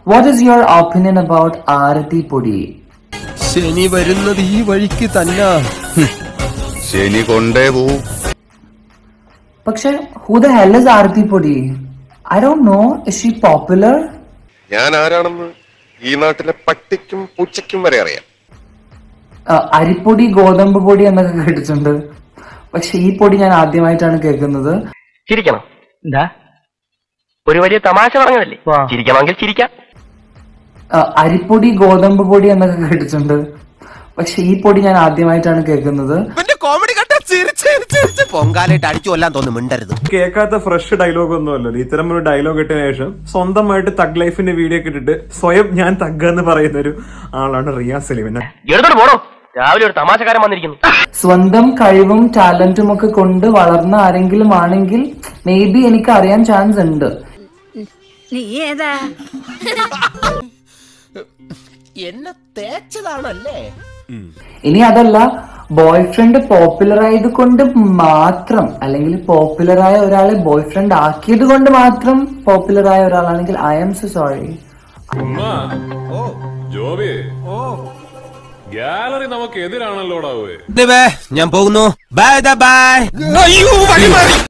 what is your opinion about Arathi Podi ശനി വരുന്നത് ഈ വഴിക്ക് തന്നെ ശനി കൊണ്ടേ പോവും പക്ഷെ who the hell is Aarathi Podi I don't know is she popular ഞാൻ ആരാണെന്ന് ഈ നാട്ടിലെ പട്ടിക്കും പൂച്ചയ്ക്കും വരെ അറിയാം അരിപ്പൊടി ഗോതമ്പ് പൊടി എന്നൊക്കെ കേട്ടിട്ടുണ്ട് പക്ഷെ ഈ പൊടി ഞാൻ ആദ്യമായിട്ടാണ് കേൾക്കുന്നത് ചിരിക്കണം എന്താ ഒരു വലിയ തമാശ പറഞ്ഞതല്ലേ ചിരിക്കണമെങ്കിൽ ചിരിക്കാം ആ, അരിപ്പൊടി ഗോതമ്പ് പൊടി എന്നൊക്കെ കേട്ടിട്ടുണ്ട് പക്ഷെ ഈ പൊടി ഞാൻ ആദ്യമായിട്ടാണ് കേൾക്കുന്നത് കോമഡി കണ്ട ചിരിച്ച് ചിരിച്ച് ചിരിച്ച് പൊങ്കാലായിട്ട് അടിച്ചു കൊല്ലാൻ തോന്നുന്നു മിണ്ടരുത് കേൾക്കാത്ത ഫ്രഷ് ഡയലോഗ് ഒന്നും അല്ലല്ലോ ഇത്തരം ഒരു ഡയലോഗ് ഇട്ടതിന് ശേഷം സ്വന്തമായിട്ട് തഗ് ലൈഫിന്റെ വീഡിയോ ഒക്കെ ഇട്ടിട്ട് സ്വയം ഞാൻ തഗ് എന്ന് പറയുന്ന ഒരു ആളാണ് റിയാസ് സലീം എടുത്തോട്ട് പോടോ രാവിലെ ഒരു തമാശക്കാരൻ വന്നിരിക്കുന്നു സ്വന്തം കഴിവും ടാലന്റും ഒക്കെ കൊണ്ട് വളർന്ന ആരെങ്കിലും ആണെങ്കിൽ മേ ബി എനിക്ക് അറിയാൻ ചാൻസ് ഉണ്ട് നീ ഏതാ എന്നെ തേച്ചതാണല്ലേ ഇനി അതല്ല ബോയ് ഫ്രണ്ട് പോപ്പുലർ ആയത് കൊണ്ട് മാത്രം അല്ലെങ്കിൽ പോപ്പുലർ ആയ ഒരാളെ ബോയ് ഫ്രണ്ട് ആക്കിയത് കൊണ്ട് മാത്രം പോപ്പുലർ ആയ ഒരാളാണെങ്കിൽ I am so sorry Joby gallery നമുക്ക് എതിരാണല്ലോടാവേ ഞാൻ പോകുന്നു ബൈ ബൈ